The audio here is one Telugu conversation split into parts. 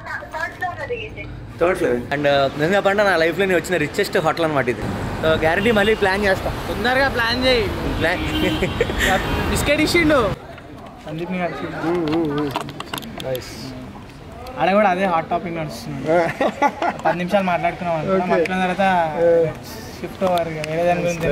థర్డ్ ఫ్లోర్ అండ్ నిజంగా పంట నా లైఫ్లో నేను వచ్చిన రిచెస్ట్ హోటల్ అనమాట ఇది సో గ్యారంటీ మళ్ళీ ప్లాన్ చేస్తాం తొందరగా ప్లాన్ చేయి ప్లాన్ బిస్కెట్ ఇచ్చిండు సందీప్ని ఆడ కూడా అదే హాట్ టాపిక్ నడుస్తుంది పది నిమిషాలు మాట్లాడుకున్నాం అనుకున్నాం మాట్లాడిన తర్వాత షిఫ్ట్ ఓవర్ వేరే దాని గురించి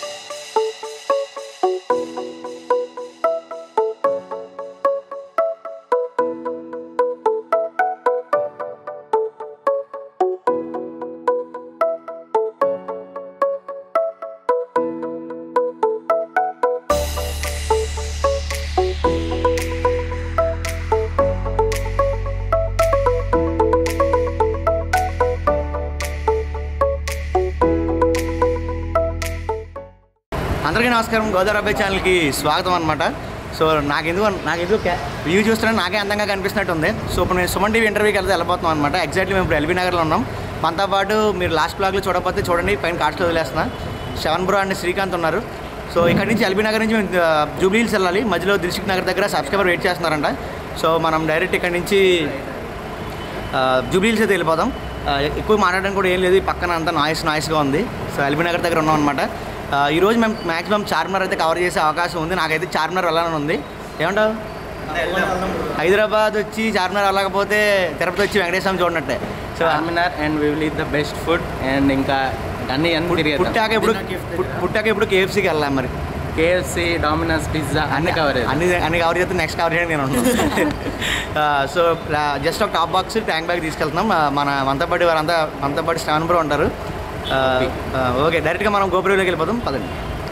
అందరికీ నమస్కారం గోదావరి అబ్బాయి ఛానల్కి స్వాగతం అనమాట సో నాకెందుకు నాకెందుకు వ్యూ చూస్తున్నా నాకే అందంగా కనిపిస్తున్నట్టు ఉంది సో ఇప్పుడు నేను సుమన్ టీవీ ఇంటర్వ్యూకి వెళ్తే వెళ్ళిపోతున్నాం అనమాట ఎగ్జాక్ట్లీ మేము ఇప్పుడు ఎల్బీ నగర్లో ఉన్నాం మనతో పాటు మీరు లాస్ట్ బ్లాగ్లో చూడకపోతే చూడండి పైన కార్డ్స్లో వదిలేస్తున్నా శవన్ బ్రో అండ్ శ్రీకాంత్ ఉన్నారు సో ఇక్కడ నుంచి ఎల్బీ నగర్ నుంచి మేము జూబ్లీ హిల్స్ వెళ్ళాలి మధ్యలో దిల్షుక్ నగర్ దగ్గర సబ్స్క్రైబర్ వెయిట్ చేస్తున్నారంట సో మనం డైరెక్ట్ ఇక్కడ నుంచి జూబ్లీహిల్స్ అయితే వెళ్ళిపోదాం ఆ, ఎక్కువ మాట్లాడడం కూడా ఏం లేదు ఈ పక్కన అంతా నాయిస్ నాయిస్గా ఉంది సో ఎల్బీ నగర్ దగ్గర ఉన్నాం అనమాట ఈరోజు మేము మ్యాక్సిమం చార్మినార్ అయితే కవర్ చేసే అవకాశం ఉంది నాకైతే చార్మినార్ వెళ్ళాలని ఉంది ఏమంటావు హైదరాబాద్ వచ్చి చార్మినార్ వెళ్ళకపోతే తిరుపతి వచ్చి వెంకటేశ్వరం చూడనట్టే so Charminar and we will eat the best food and ఇంకా అన్ని అన్ని తిరిగేద్దాం పుట్టాక ఇప్పుడు పుట్- పుట్టాక ఇప్పుడు కేఎఫ్సీకి వెళ్ళాం మరి కేఎఫ్సి డామినోస్ పిజ్జా అన్ని కవర్ అన్ని అన్ని కవర్ చేస్తే నెక్స్ట్ కవర్ చేయడానికి నేను ఉన్నాను సో జస్ట్ ఒక టాప్ బాక్స్ ట్యాంక్ బ్యాగ్ తీసుకెళ్తున్నాం ఆ, మన వంతపాటి వారంతా వంతపాటి స్టాన్ బ్రో ఉంటారు ఓకే డైరెక్ట్గా మనం గోపురంలోకి వెళ్ళిపోదాం పదండి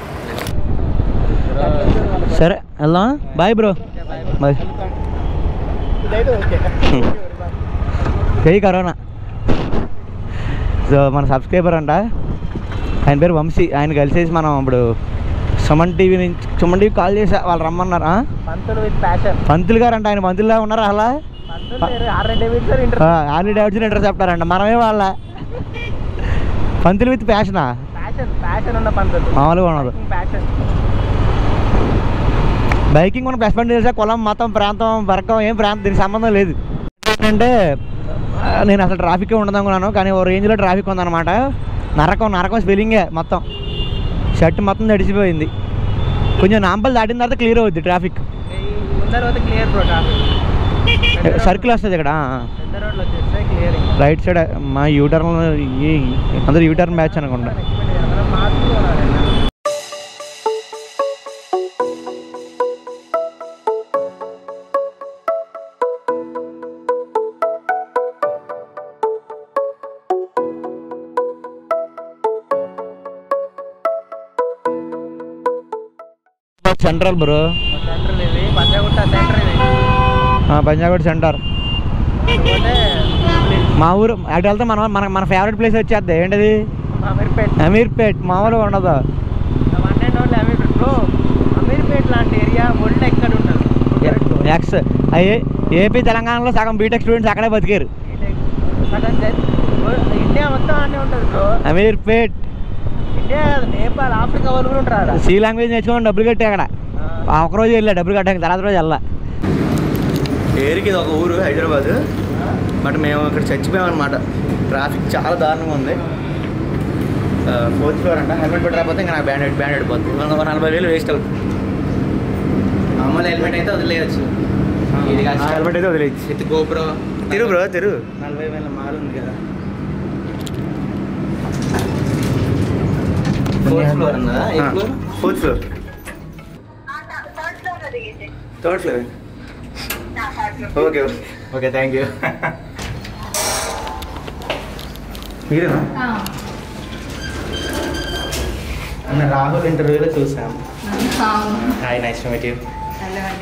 సరే వెళ్దాం బాయ్ బ్రో బాయ్ ఇదైతే ఓకే జై కరోనా సో మన సబ్స్క్రైబర్ అంట ఆయన పేరు వంశీ ఆయన కలిసేసి మనం ఇప్పుడు సుమన్ టీవీ నుంచి సుమన్ టీవీ కాల్ చేసా వాళ్ళు రమ్మన్నారు ఆ? పంతులు విత్ ప్యాషన్ పంతులు గారు అంట ఆయన పంతులులా ఉన్నారా అలా పంతులు ఆర్ అండ్ డేవిడ్ సార్ ఇంటర్ ఆర్మీ డేవిడ్సన్ ఇంటర్ చెప్తారంట మనమే వాళ్ళ పంతులు విత్ ప్యాషనా ప్యాషన్ ప్యాషన్ ఉన్న పంతులు మామూలుగా ఉండదు ప్యాషన్ బైకింగ్ మనం ప్లస్ పాయింట్ తెలుసా కులం మతం ప్రాంతం వర్గం ఏం ప్రాంతం దీనికి సంబంధం లేదు ఏంటంటే ఆ, నేను అసలు ట్రాఫిక్ ఉండదు అనుకున్నాను కానీ ఓ రేంజ్లో ట్రాఫిక్ ఉందన్నమాట నరకం నరకం స్పెల్లింగే మొత్తం షర్ట్ మొత్తం తడిసిపోయింది కొంచెం నాంపల్ దాటిన తర్వాత క్లియర్ అవుద్ది ట్రాఫిక్ ముందర పోతే క్లియర్ బ్రో ట్రాఫిక్ సర్కిల్ వస్తుంది ఇక్కడ పెద్ద రోడ్లు వచ్చేస్తే క్లియర్ రైట్ సైడ్ మా యూటర్న్ అందరూ యూటర్న్ బ్యాచ్ అనుకుంటా మాస్క్ కొనాలి సెంట్రల్ బ్రో సెంటర్ ఇది పంజాగుట్ట సెంటర్ ఇది పంజాగఢ్ సెంటర్ పోతే మా ఊరు అటు వెళ్తే మన మన మన ఫేవరెట్ ప్లేస్ వచ్చేద్ది ఏంటిది అమీర్పేట్ అమీర్పేట్ మామూలుగా ఉండదు one and only Ameerpet bro Ameerpet లాంటి ఏరియా వరల్డ్ ఎక్కడ ఉండదు ఎక్స్ అయ్యే ఏపీ తెలంగాణలో సగం బీటెక్ స్టూడెంట్స్ అక్కడే బతికారు సగం జన్- ఇండియా మొత్తం అన్నీ ఉంటుంది బ్రో అమీర్పేట్ ఇండియా కాదు, నేపాల్ ఆఫ్రికా వాళ్ళు కూడా ఉంటారు ఆడ. సి లాంగ్వేజ్ నేర్చుకొని డబ్బులు కట్టి అక్కడ ఆ, ఆ ఒక రోజు వెళ్ళా డబ్బులు కట్టడానికి తర్వాత రోజు వెళ్ళా ఏరికి ఇది ఒక ఊరు హైదరాబాద్ బట్ మేము ఇక్కడ చచ్చిపోయాం అనమాట ట్రాఫిక్ చాలా దారుణంగా ఉంది ఫోర్త్ ఫ్లోర్ అంట హెల్మెట్ పెట్టి రాకపోతే ఇంకా నాకు బ్యాండ్ బ్యాండ్ అయిపోతుంది ఒక నలభై వేలు వేస్ట్ అవుతుంది మామూలు హెల్మెట్ అయితే వదిలేయచ్చు ఇది హెల్మెట్ అయితే వదిలేయచ్చు విత్ గోప్రో తిరు బ్రో తిరు నలభై వేల మాల్ ఉంది కదా ఫోర్త్ ఫ్లోర్ అన్నదా ఏ floor fourth floor third floor okay okay thank you మీరేనా మొన్న రాహుల్ ఇంటర్వ్యూలో చూసాం అవును hi nice to meet you hello అండి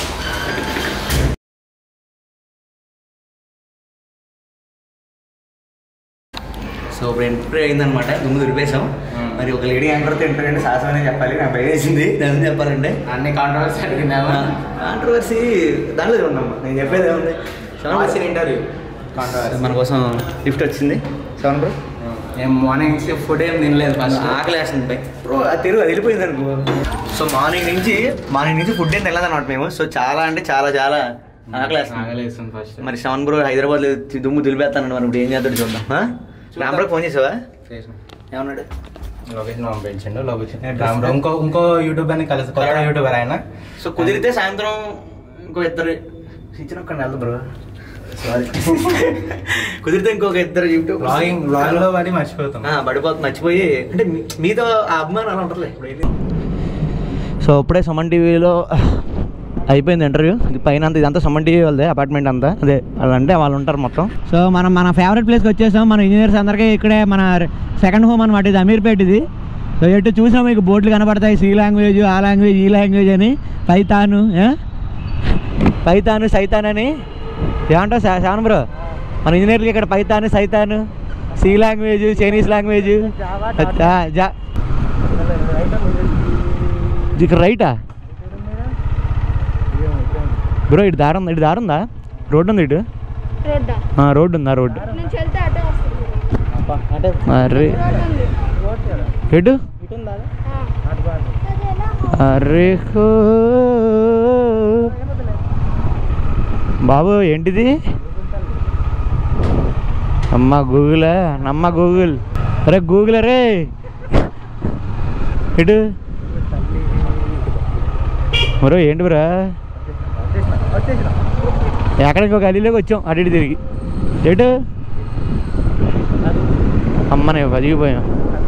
సో ఇప్పుడు ఎంట్రీ అయిందనమాట దుమ్ము దురిపేశాం Hmm. మరి ఒక లేడీ యాంకర్తో ఎంట్రీ అంటే సాహసమనే చెప్పాలి నాకు భయం వేసింది దాని చెప్పాలంటే అన్ని కాంట్రవర్సీ అడిగినావా కాంట్రవర్సీ దాంట్లో ఉండమ్మా నేను చెప్పేది ఏముంది రాసిన ఇంటర్వ్యూ మన కోసం గిఫ్ట్ వచ్చింది సెవెన్ బ్రో నేను మార్నింగ్ నుంచి ఫుడ్ ఏం తినలేదు ఫస్ట్ ఆకలి వేస్తుంది బై బ్రో అది తిరుగు అది వెళ్ళిపోయింది అనుకో సో మార్నింగ్ నుంచి మార్నింగ్ నుంచి ఫుడ్ ఏం తినలేదు అనమాట మేము సో చాలా అంటే చాలా చాలా ఆకలేస్తుంది. ఆకలేస్తుంది ఫస్ట్ మరి శ్రవణ్ బ్రో హైదరాబాద్ దుమ్ము దులిపేస్తాను మరి ఇప్పుడు ఏం చేస్తాడు చూద్దాం ఆ? రామ్ బ్రో ఫోన్ చేసావా ఏమన్నాడు లొకేషన్ పంపించండు లొకేషన్ రామ్ బ్రో ఇంకో ఇంకో యూట్యూబర్ ని కలిసి కొత్త యూట్యూబర్ ఆయన సో కుదిరితే సాయంత్రం ఇంకో ఇద్దరు ఇచ్చిన ఒక్క నెల బ్రో సారీ కుదిరితే ఇంకొక ఇద్దరు యూట్యూబ్ బ్లాగింగ్ బ్లాగ్ లో పడి మర్చిపోతాం పడిపోతుంది మర్చిపోయి అంటే మీ- మీతో ఆ అభిమానం అలా ఉంటుందిలే ఇప్పుడు ఏంటి? సో ఇప్పుడే సుమన్ టీవీలో అయిపోయింది ఇంటర్వ్యూ ఇది పైన అంతా ఇదంతా సుమన్ టీవీ వాళ్ళదే అపార్ట్మెంట్ అంతా అదే వాళ్ళంటే వాళ్ళు ఉంటారు మొత్తం సో మనం మన ఫేవరెట్ ప్లేస్కి వచ్చేసాం మన ఇంజనీర్స్ అందరికీ ఇక్కడే మన సెకండ్ హోమ్ అనమాట ఇది అమీర్పేట్ ఇది సో ఎటు చూసినా మీకు బోర్డులు కనబడతాయి సి లాంగ్వేజ్ ఆ లాంగ్వేజ్ ఈ లాంగ్వేజ్ అని పైతాను ఏ? పైతాను సైతాన్ అని ఏమంటావు శా- శాన్ బ్రో మన ఇంజనీర్లకి ఇక్కడ పైతాను సైతాను సి లాంగ్వేజ్ చైనీస్ లాంగ్వేజ్ ఆ, జా ఇక్కడ రైటా బ్రో ఇటు దారి ఉందా ఇటు దారి ఉందా రోడ్డు ఉంది ఇటు రోడ్డా ఆ, రోడ్డు ఉందా రోడ్డు నుంచి వెళ్తే అటే వస్తుంది అరే రోడ్ ఉంది ఎటు ఆ. అరే హో. బాబు ఏంటిది అమ్మ గూగుల్ నమ్మ గూగుల్ అరే గూగుల్ అరే ఎటు మరో ఏంటి బ్రా ఎక్కడ ఇంకో గలీలోకి వచ్చాం అటు ఇటు తిరిగి ఎటు అమ్మనే పదిగిపోయాం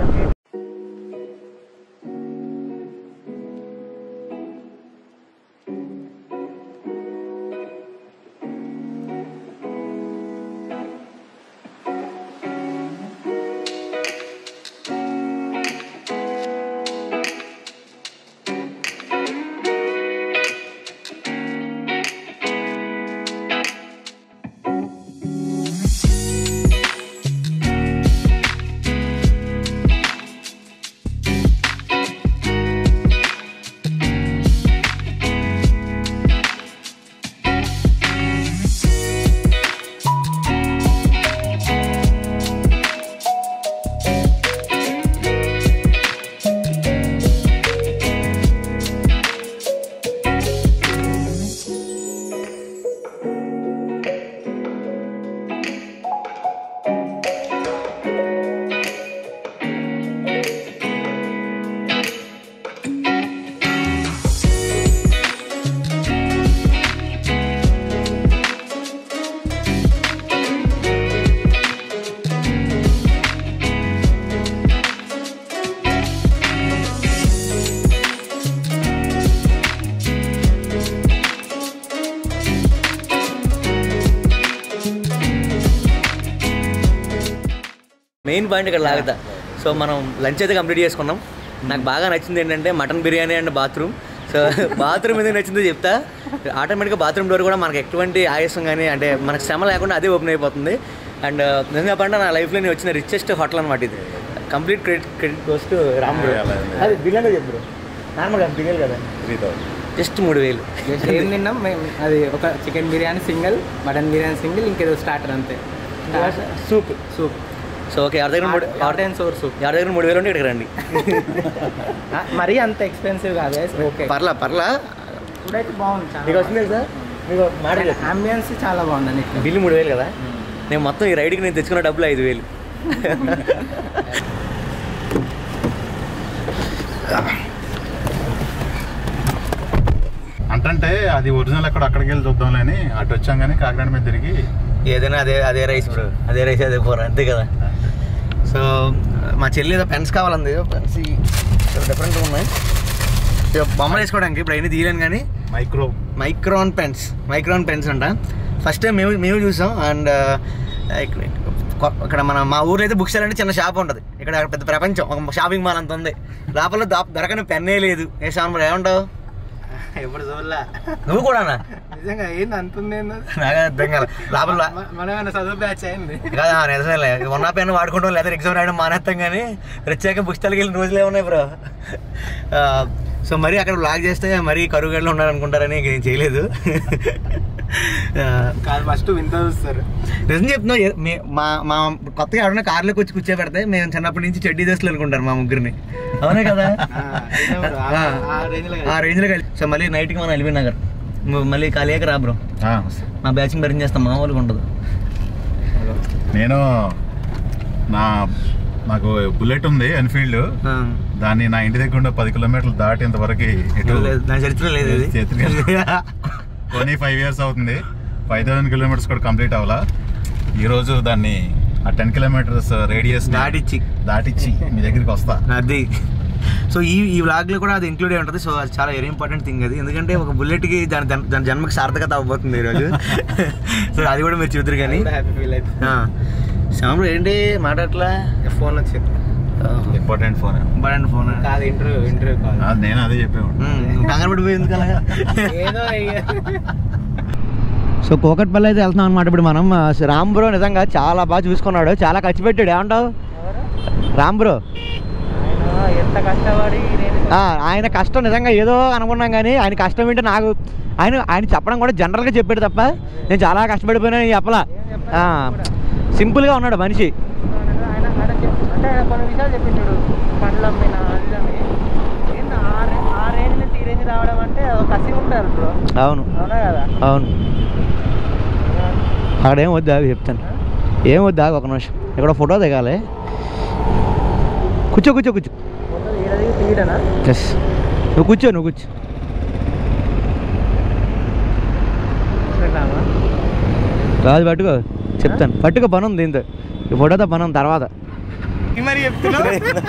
మెయిన్ పాయింట్ ఇక్కడ లాగుతా సో మనం లంచ్ అయితే కంప్లీట్ చేసుకున్నాం నాకు బాగా నచ్చింది ఏంటంటే mutton biryani and bathroom so bathroom ఎందుకు నచ్చిందో చెప్తా ఆటోమేటిక్గా బాత్రూమ్ డోర్ కూడా మనకు ఎటువంటి ఆయాసం కానీ అంటే మనకు శ్రమ లేకుండా అదే ఓపెన్ అయిపోతుంది అండ్ నిజంగా చెప్పంటే నా లైఫ్లో నేను వచ్చిన రిచెస్ట్ హోటల్ అనమాట ఇది complete credit credit goes to Ram bro అది బిర్యానీ చెప్పు నార్మల్గా బిర్యానీ కదా జస్ట్ మూడు వేలు ఏం తిన్నాం మేము అది ఒక chicken biryani single mutton biryani single ఇంకేదో స్టార్టర్ అంతే సూప్ సూప్ సో ఓకే ఎవరి దగ్గర మూడు హాట్ అండ్ సోర్ సూప్ ఎవరి దగ్గర మూడు వేలు ఉంటే ఇక్కడికి రండి మరీ అంత ఎక్స్పెన్సివ్ కాదు ఓకే పర్లా పర్లా ఇప్పుడైతే బాగుంది మీకు వస్తుంది సార్ మీకు మాట చెప్పు. అంబియన్స్ చాలా బాగుందండి ఇక్కడ బిల్లు మూడు వేలు కదా నేను మొత్తం ఈ రైడ్కి నేను తెచ్చుకున్న డబ్బులు ఐదు వేలు అంటే అది ఒరిజినల్ ఎక్కడ అక్కడికి వెళ్ళి చూద్దాంలే అని అటు వచ్చాం కానీ కాకినాడ మీద తిరిగి ఏదైనా అదే అదే రైస్ బ్రో అదే రైస్ అదే కూర అంతే కదా సో మా చెల్లి ఏదో పెన్స్ కావాలంది పెన్స్ డిఫరెంట్ ఉన్నాయి ఇక బొమ్మలు వేసుకోవడానికి ఇప్పుడు అయినా తీయలేను కానీ micro micron pens micron pens అంట ఫస్ట్ టైం మేము మేము చూసాం అండ్ ఇక్కడ మన మా ఊర్లో అయితే బుక్ అంటే చిన్న షాప్ ఉంటుంది ఇక్కడ పెద్ద ప్రపంచం ఒక షాపింగ్ మాల్ అంత ఉంది లోపల దా- దొరకని పెన్నే లేదు ఏ సార్ ఏమంటావు ఎప్పుడు చూడలే నువ్వు కూడానా నిజంగా ఏంది అంతుంది నాకు అర్థం కాలే లోపల మనం ఏమైనా చదువు బ్యాచ్ అయింది కాదా నిజమేలే ఉన్న పెన్ వాడుకుంటాం లేదా ఎగ్జామ్ రాయడం మానేస్తాం కానీ ప్రత్యేక పుస్తకాలకి వెళ్ళిన రోజులే ఉన్నాయి బ్రో సో మరి అక్కడ బ్లాగ్ చేస్తే మరీ కరువు గడ్డలు ఉన్నారనుకుంటారని ఇంక నేను చేయలేదు ఆ, కాదు ఫస్ట్ వింత చూస్తారు నిజం చెప్తున్నావు ఏ- మే- మా మా కొత్తగా ఎవరైనా కార్లోకి వచ్చి కూర్చోబెడితే మేము చిన్నప్పటి నుంచి చెడ్డీ దోస్తులు అనుకుంటారు మా ముగ్గురిని అవునే కదా ఆ, నిజం bro. ఆ- ఆ. ఆ range లో ఆ రేంజ్లో కలిసి సో మళ్ళీ నైట్కి మనం ఎల్బీ నగర్ మ- మళ్ళీ ఖాళీగా రా బ్రో ఆ, మా బ్యాచింగ్ భరించి చేస్తాం మామూలుగా ఉండదు నేను నా నాకు బుల్లెట్ ఉంది ఎన్ఫీల్డ్ దాన్ని నా ఇంటి దగ్గర ఉండే పది కిలోమీటర్లు దాటేంత వరకు ఎటు నా చరిత్ర లేదు ఇది చేతికి కొని ఫైవ్ ఇయర్స్ అవుతుంది ఫైవ్ థౌసండ్ కిలోమీటర్స్ కూడా కంప్లీట్ అవ్వాలా ఈరోజు దాన్ని ఆ టెన్ కిలోమీటర్స్ రేడియస్ దాటిచ్చి దాటిచ్చి మీ దగ్గరికి వస్తా అది సో ఈ ఈ వ్లాగ్లో కూడా అది ఇంక్లూడ్ అయి ఉంటుంది సో అది చాలా వెరీ ఇంపార్టెంట్ థింగ్ అది ఎందుకంటే ఒక బుల్లెట్కి దాని దాని- దాని జన్మకి సార్థకత అవ్వబోతుంది ఈరోజు సో అది కూడా మీరు చూద్దరు కానీ హ్యాపీ ఫీల్ అవుతుంది శ్యామ్లో ఏంటి మాట్లాడట్లా ఫోన్ వచ్చింది ఇంపార్టెంట్ ఫోన్ బడండి ఫోన్ కాదు ఇంటర్వ్యూ ఇంటర్వ్యూ కాదు నేను అదే చెప్పేవాడు కంగారు పడిపోయింది కదా ఏదో ఇక సో కోకట్పల్లి అయితే వెళ్తున్నాం అనమాట ఇప్పుడు మనం ఆ, రామ్ బ్రో నిజంగా చాలా బాగా చూసుకున్నాడు చాలా ఖర్చు పెట్టాడు ఏమంటావు రామ్ బ్రో ఆయన ఎంత కష్టపడి నేను ఆ, ఆయన కష్టం నిజంగా ఏదో అనుకున్నాం కానీ ఆయన కష్టం ఏంటో నాకు ఆయన ఆయన చెప్పడం కూడా జనరల్గా చెప్పాడు తప్ప నేను చాలా కష్టపడిపోయినా నేను చెప్పలా ఆ, సింపుల్గా ఉన్నాడు మనిషి ఆయన ఆయన చెప్- అంటే ఆయన కొన్ని విషయాలు చెప్పించాడు పండ్లు అమ్మిన అది అని ఏంటి ఆ రే- ఆ రేంజ్ నుంచి ఈ రేంజ్ రావడం అంటే ఒక కసి ఉంటారు బ్రో అవును అవునా కదా అవును అక్కడ ఏం వద్దు ఆగు చెప్తాను ఏం వద్దు ఆగు ఒక నిమిషం ఇక్కడ ఫోటో దిగాలి కూర్చో కూర్చో కూర్చో ఏడాది తీయడనా ఎస్ నువ్వు కూర్చో నువ్వు కూర్చో రాజు పట్టుకో చెప్తాను పట్టుకో పని ఉంది దీంతో ఈ ఫోటోతో పని ఉంది తర్వాత మరి చెప్తున్నావు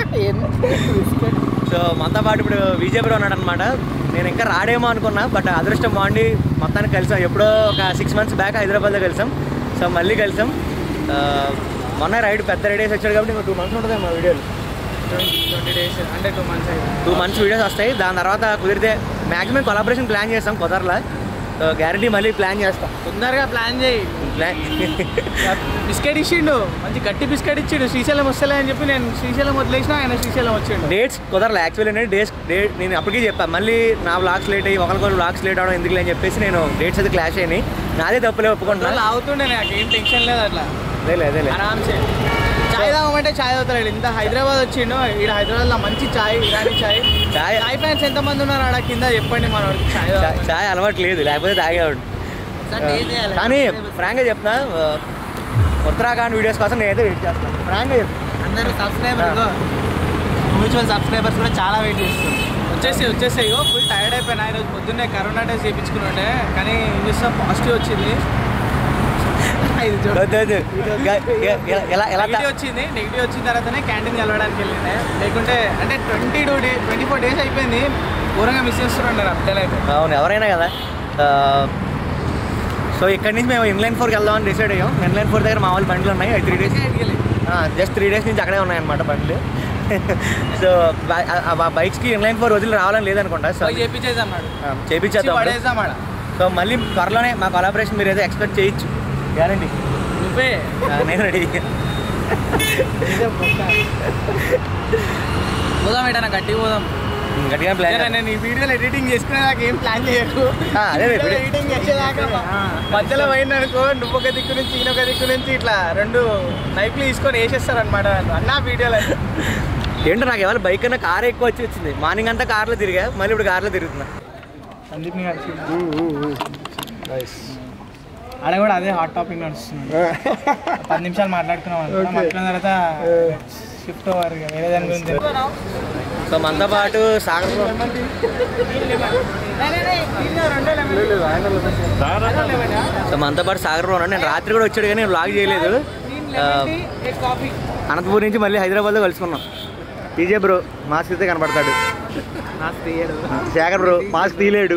సో మనతో పాటు ఇప్పుడు విజయ్ బ్రో ఉన్నాడు అనమాట నేను ఇంకా రాడేమో అనుకున్నా బట్ అదృష్టం బాగుండి మొత్తానికి కలిసాం ఎప్పుడో ఒక సిక్స్ మంత్స్ బ్యాక్ హైదరాబాద్లో కలిసాం సో మళ్ళీ కలిసాం ఆ, మొన్న రైడ్ పెద్ద రైడ్ వేసి వచ్చాడు కాబట్టి ఇంకా టూ మంత్స్ ఉంటుంది మా వీడియోలు ట్వంటీ డేస్ అంటే టూ మంత్స్ అయింది టూ మంత్స్ వీడియోస్ వస్తాయి దాని తర్వాత కుదిరితే మ్యాక్సిమం కొలాబరేషన్ ప్లాన్ చేస్తాం కుదరలా సో గ్యారంటీ మళ్ళీ ప్లాన్ చేస్తాం తొందరగా ప్లాన్ చేయి ప్లాన్ బిస్కెట్ ఇచ్చిండు మంచి గట్టి బిస్కెట్ ఇచ్చిండు శ్రీశైలం వస్తలే అని చెప్పి నేను శ్రీశైలం వదిలేసిన ఆయన శ్రీశైలం వచ్చిండు డేట్స్ కుదరలే యాక్చువల్లీ ఏంటంటే డేట్స్ డేట్ నేను అప్పటికే చెప్పాను మళ్ళీ నా వ్లాగ్స్ లేట్ అయ్యి ఒకరికొకరు వ్లాగ్స్ లేట్ అవడం ఎందుకు అని చెప్పేసి నేను డేట్స్ అయితే క్లాష్ అయినాయి నాదే తప్పులే ఒప్పుకుంటున్నా అట్లా అవుతుండే నాకు ఏం టెన్షన్ లేదు అట్లా అదేలే అదేలే ఆరామ్సే చాయ్ తాగమంటే చాయ్ తాగుతాడు ఇంత హైదరాబాద్ వచ్చిండు ఈడ హైదరాబాద్లో మంచి చాయ్ ఇరానీ చాయ్ చాయ్ చాయ్ ఫ్యాన్స్ ఎంతమంది ఉన్నారు ఆడ కింద చెప్పండి మన వాడికి చాయ్ చా- తాగమని. చాయ్ అలవాటు లేదు లేకపోతే తాగేవాడు సార్ ఏం చేయాలి? కానీ ఫ్రాంక్గా చెప్తున్నా ఆ, ఉత్తరాఖండ్ వీడియోస్ కోసం నేనైతే వెయిట్ చేస్తాను ఫ్రాంక్గా చెప్తాను అందరూ సబ్స్క్రైబర్స్ మ్యూచువల్ సబ్స్క్రైబర్స్ కూడా చాలా వెయిట్ చేస్తారు వచ్చేసి వచ్చేసాయి ఫుల్ టైర్డ్ అయిపోయినా ఈరోజు పొద్దున్నే కరోనా టెస్ట్ చేయించుకున్నాడే కానీ ఇంగ్లీష్లో పాజిటివ్ వచ్చింది ఇది చూడు. వద్దు, వద్దు. గ- గ- ఎలా- ఎలా ఎలా నెగిటివ్ వచ్చింది నెగిటివ్ వచ్చిన తర్వాతనే క్యాంటీన్ కలవడానికి వెళ్ళిండే లేకుంటే అంటే twenty two day twenty four days అయిపోయింది ఘోరంగా మిస్ చేస్తున్నారు అప్డేట్ అయితే అవును ఎవరైనా కదా ఆ, సో ఇక్కడి నుంచి మేము ఇన్లైన్ ఫోర్కి వెళ్దామని డిసైడ్ అయ్యాం ఇన్లైన్ ఫోర్ దగ్గర మా వాళ్ళు బండ్లు ఉన్నాయి three days just three days నుంచి అక్కడే ఉన్నాయన్నమాట బండ్లు సో ఆ బైక్స్కి ఇన్లైన్ ఫోర్ రోజులు రావాలని లేదనుకుంటా సో చేపించేది అన్నాడు చేపించేద్దాం పడేద్దాం ఆడ సో మళ్ళీ త్వరలోనే మా కొలాబరేషన్ మీరు ఏదో ఎక్స్పెక్ట్ చేయొచ్చు గ్యారంటీ నువ్వే నేను రెడీ పోదాం ఏటన్నా గట్టి పోదాం గట్టిగా ప్లాన్ జర నేను ఈ వీడియోలో ఎడిటింగ్ చేసుకునే నాకు ఏం ప్లాన్ చేయకు ఆ, అదే అదే, వీడియో- ఎడిటింగ్ చేసేదాకా మధ్యలో పోయింది అనుకో నువ్వు ఒక దిక్కు నుంచి ఈయన ఒక దిక్కు నుంచి ఇట్లా రెండు నైఫ్లు తీసుకొని వేసేస్తారు అనమాట అన్న వీడియోలో ఏంటో నాకు ఎవరు బైక్ కన్నా కార్ ఎక్కువ వచ్చి వచ్చింది మార్నింగ్ అంతా కార్లో తిరిగా మళ్ళీ ఇప్పుడు కార్లో తిరుగుతున్నా సందీప్ని కలిసి ఆడ కూడా అదే హాట్ టాపిక్ నడుస్తుంది పది నిమిషాలు మాట్లాడుకున్నాం అనుకో. మాట్లాడిన తర్వాత షిఫ్ట్ ఓవర్ వేరే దాని గురించి సో మనతో పాటు సాగర్ సో మనతో పాటు సాగర్ ఉన్నాడు నేను రాత్రి కూడా వచ్చాడు కానీ నేను వ్లాగ్ చేయలేదు ఆ, కాఫీ అనంతపూర్ నుంచి మళ్ళీ హైదరాబాద్లో కలుసుకున్నాం పీజే బ్రో మాస్క్ అయితే కనపడతాడు శేఖర్ బ్రో మాస్క్ తీయలేడు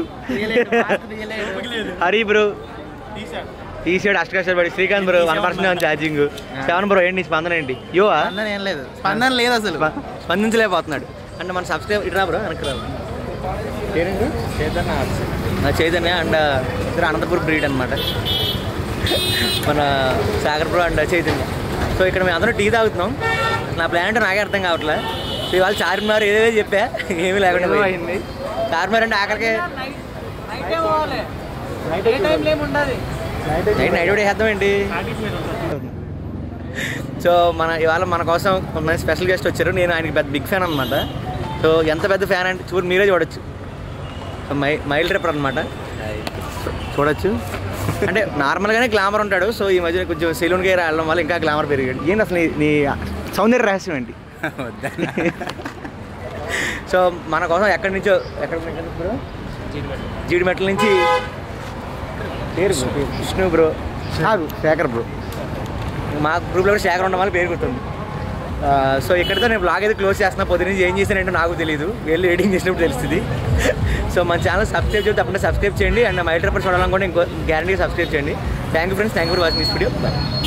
హరి బ్రో తీసాడు అష్టకష్టాలు పడి Srikanth bro one percent charging seven bro ఏంటి నీ స్పందన ఏంటి యువా స్పందన ఏం లేదు స్పందన లేదు అసలు స్ప- స్పందించలేకపోతున్నాడు అంటే మన సబ్స్క్రైబ్ ఇటు రా బ్రో వెనక్కి రా పేరేంటి నా చైతన్య అండ్ ఇద్దరు అనంతపూర్ బ్రీడ్ అనమాట మన Sagar bro and Chaitanya so ఇక్కడ మేము అందరం టీ తాగుతున్నాం నా ప్లాన్ అంటే నాకే అర్థం కావట్లే సో ఇవాళ చార్మినార్ ఏదేదో చెప్పా ఏమీ లేకుండా ఏదో పోయింది అయింది. చార్మినార్ అంటే ఆఖరికి నైట్ నైట్ కూడా వేద్దాం ఏంటి సో మన ఇవాళ మన కోసం కొంతమంది స్పెషల్ గెస్ట్ వచ్చారు నేను ఆయనకి పెద్ద బిగ్ ఫ్యాన్ అనమాట సో ఎంత పెద్ద ఫ్యాన్ అంటే చూడు మీరే చూడొచ్చు మై మైల్ ట్రిప్పర్ అనమాట చూడొచ్చు అంటే నార్మల్గానే గ్లామర్ ఉంటాడు సో ఈ మధ్య కొంచెం సెలూన్ గేర్ వెళ్ళడం వల్ల ఇంకా గ్లామర్ పెరిగాడు ఏంటి అసలు నీ- నీ సౌందర్య రహస్యం ఏంటి సో మన కోసం ఎక్కడి నుంచో ఎక్కడ బ్రో జీడిమెట్ల నుంచి పేరు bro, పేరు. విష్ణు బ్రో కాదు శేఖర్ బ్రో మా గ్రూప్లో కూడా శేఖర్ ఉండడం వల్ల పేరు గుర్తుంది ఆ, సో ఇక్కడితో నేను బ్లాగ్ అయితే క్లోజ్ చేస్తున్నా పొద్దు నుంచి ఏం చేశానంటే నాకు తెలియదు వెళ్ళి ఎడిటింగ్ చేసినప్పుడు తెలుస్తుంది సో మన ఛానల్ సబ్స్క్రైబ్ చేసి తప్పకుండా సబ్స్క్రైబ్ చేయండి అండ్ మై ట్రిపర్ చూడాలనుకుంటే ఇంకో గ్యారంటీ సబ్స్క్రైబ్ చేయండి thank you friends thank you for watching this video bye